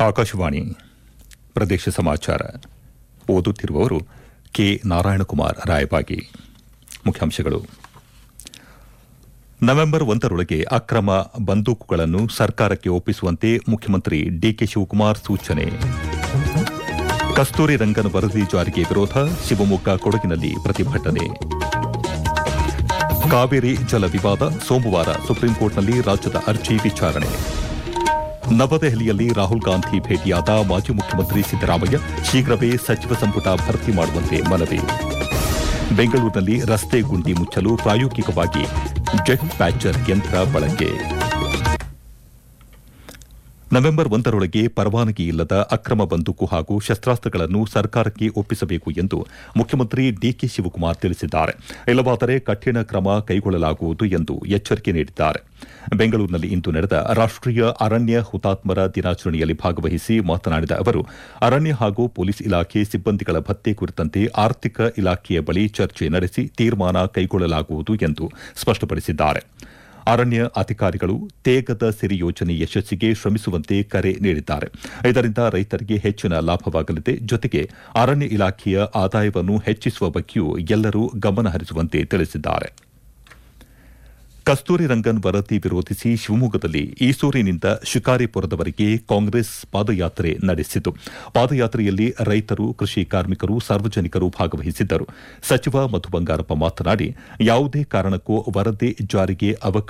ಆಕಾಶವಾಣಿ ಪ್ರದೇಶ ಸಮಾಚಾರ ಓದುತ್ತಿರುವವರು ಕೆ ನಾರಾಯಣಕುಮಾರ್ ರಾಯಬಾಗಿ ಮುಖ್ಯಾಂಶಗಳು ನವೆಂಬರ್ ಒಂದರೊಳಗೆ ಅಕ್ರಮ ಬಂದೂಕುಗಳನ್ನು ಸರ್ಕಾರಕ್ಕೆ ಒಪ್ಪಿಸುವಂತೆ ಮುಖ್ಯಮಂತ್ರಿ ಡಿಕೆ ಶಿವಕುಮಾರ್ ಸೂಚನೆ ಕಸ್ತೂರಿ ರಂಗನ್ ವರದಿ ಜಾರಿಗೆ ವಿರೋಧ ಶಿವಮೊಗ್ಗ ಕೊಡಗಿನಲ್ಲಿ ಪ್ರತಿಭಟನೆ ಕಾವೇರಿ ಜಲ ವಿವಾದ ಸೋಮವಾರ ಸುಪ್ರೀಂಕೋರ್ಟ್ನಲ್ಲಿ ರಾಜ್ಯದ ಅರ್ಜಿ ವಿಚಾರಣೆ ನವದೆಹಲಿಯಲ್ಲಿ ರಾಹುಲ್ ಗಾಂಧಿ ಭೇಟಿಯಾದ ಮಾಜಿ ಮುಖ್ಯಮಂತ್ರಿ ಸಿದ್ದರಾಮಯ್ಯ ಶೀಘ್ರವೇ ಸಚಿವ ಸಂಪುಟ ಭರ್ತಿ ಮಾಡುವಂತೆ ಮನವಿ ಬೆಂಗಳೂರಿನಲ್ಲಿ ರಸ್ತೆ ಗುಂಡಿ ಮುಚ್ಚಲು ಪ್ರಾಯೋಗಿಕವಾಗಿ ಜೆಟ್ ಪ್ಯಾಚರ್ ಯಂತ್ರ ಬಳಕೆ ನವೆಂಬರ್ ಒಂದರೊಳಗೆ ಪರವಾನಗಿ ಇಲ್ಲದ ಅಕ್ರಮ ಬಂದೂಕು ಹಾಗೂ ಶಸ್ತಾಸ್ತ್ರಗಳನ್ನು ಸರ್ಕಾರಕ್ಕೆ ಒಪ್ಪಿಸಬೇಕು ಎಂದು ಮುಖ್ಯಮಂತ್ರಿ ಡಿಕೆ ಶಿವಕುಮಾರ್ ತಿಳಿಸಿದ್ದಾರೆ ಇಲ್ಲವಾದರೆ ಕಠಿಣ ಕ್ರಮ ಕೈಗೊಳ್ಳಲಾಗುವುದು ಎಂದು ಎಚ್ಚರಿಕೆ ನೀಡಿದ್ದಾರೆ ಬೆಂಗಳೂರಿನಲ್ಲಿ ಇಂದು ನಡೆದ ರಾಷ್ಟೀಯ ಅರಣ್ಯ ಹುತಾತ್ಮರ ದಿನಾಚರಣೆಯಲ್ಲಿ ಭಾಗವಹಿಸಿ ಮಾತನಾಡಿದ ಅವರು ಅರಣ್ಯ ಹಾಗೂ ಪೊಲೀಸ್ ಇಲಾಖೆ ಸಿಬ್ಬಂದಿಗಳ ಭತ್ಯೆ ಕುರಿತಂತೆ ಆರ್ಥಿಕ ಇಲಾಖೆಯ ಬಳಿ ಚರ್ಚೆ ನಡೆಸಿ ತೀರ್ಮಾನ ಕೈಗೊಳ್ಳಲಾಗುವುದು ಎಂದು ಸ್ಪಷ್ಟಪಡಿಸಿದ್ದಾರೆ ಅರಣ್ಯ ಅಧಿಕಾರಿಗಳು ತೇಗದ ಸಿರಿ ಯೋಜನೆ ಯಶಸ್ಸಿಗೆ ಶ್ರಮಿಸುವಂತೆ ಕರೆ ನೀಡಿದ್ದಾರೆ ಇದರಿಂದ ರೈತರಿಗೆ ಹೆಚ್ಚಿನ ಲಾಭವಾಗಲಿದೆ ಜೊತೆಗೆ ಅರಣ್ಯ ಇಲಾಖೆಯ ಆದಾಯವನ್ನು ಹೆಚ್ಚಿಸುವ ಬಗ್ಗೆಯೂ ಎಲ್ಲರೂ ಗಮನ ಹರಿಸುವಂತೆ ತಿಳಿಸಿದ್ದಾರೆ ಕಸ್ತೂರಿ ರಂಗನ್ ವರದಿ ವಿರೋಧಿಸಿ ಶಿವಮೊಗ್ಗದಲ್ಲಿ ಈಸೂರಿನಿಂದ ಶಿಕಾರಿಪುರದವರೆಗೆ ಕಾಂಗ್ರೆಸ್ ಪಾದಯಾತ್ರೆ ನಡೆಸಿತು ಪಾದಯಾತ್ರೆಯಲ್ಲಿ ರೈತರು ಕೃಷಿ ಕಾರ್ಮಿಕರು ಸಾರ್ವಜನಿಕರು ಭಾಗವಹಿಸಿದ್ದರು ಸಚಿವ ಮಧು ಬಂಗಾರಪ್ಪ ಮಾತನಾಡಿ ಯಾವುದೇ ಕಾರಣಕ್ಕೂ ವರದಿ ಜಾರಿಗೆ ಅವಕಾಶ